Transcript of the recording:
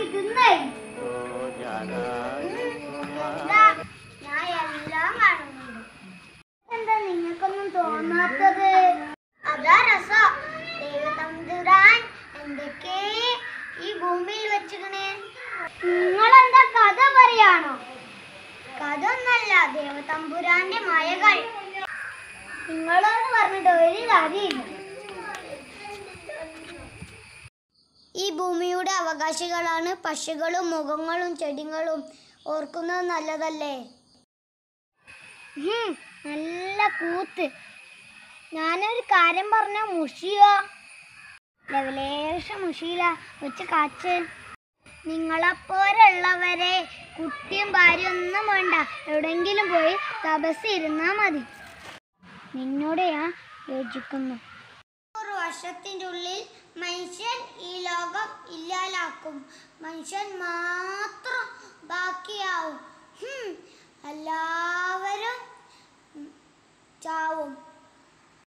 പോയി തിന്നേ ദാ, ഞാൻ എല്ലാം കാണുന്നുണ്ട് എന്താ നിങ്ങൾക്കൊന്നും തോന്നാത്തത് അതാ രസം ദൈവതമ്പുരാൻ എന്തൊക്കെ ഈ ഭൂമിയിൽ വെച്ചിക്കണേ നിങ്ങളെന്താ കഥ പറയാണോ കഥ ഒന്നല്ല ദേവതമ്പുരാന്റെ മയകൾ നിങ്ങളോട് പറഞ്ഞിട്ട് ഒരു കാര്യമില്ല ഈ ഭൂമിയുടെ അവകാശികളാണ് പക്ഷികളും മുഖങ്ങളും ചെടികളും ഓർക്കുന്നത് നല്ലതല്ലേ ഹും, നല്ല കൂത്ത് ഞാനൊരു കാര്യം പറഞ്ഞ മുഷിയ ലെവലേശം മുഷിയില്ല വെച്ച് കാച്ച് നിങ്ങളെപ്പോലുള്ളവരെ കുട്ടിയും ഭാര്യ ഒന്നും വേണ്ട എവിടെങ്കിലും പോയി തപസ് ഇരുന്നാ മതി നിന്നോട് ഞാൻ യോജിക്കുന്നു നൂറ് വർഷത്തിൻ്റെ ഉള്ളിൽ മനുഷ്യൻ ഈ ലോകം ഇല്ലാലാക്കും മനുഷ്യൻ മാത്രം ബാക്കി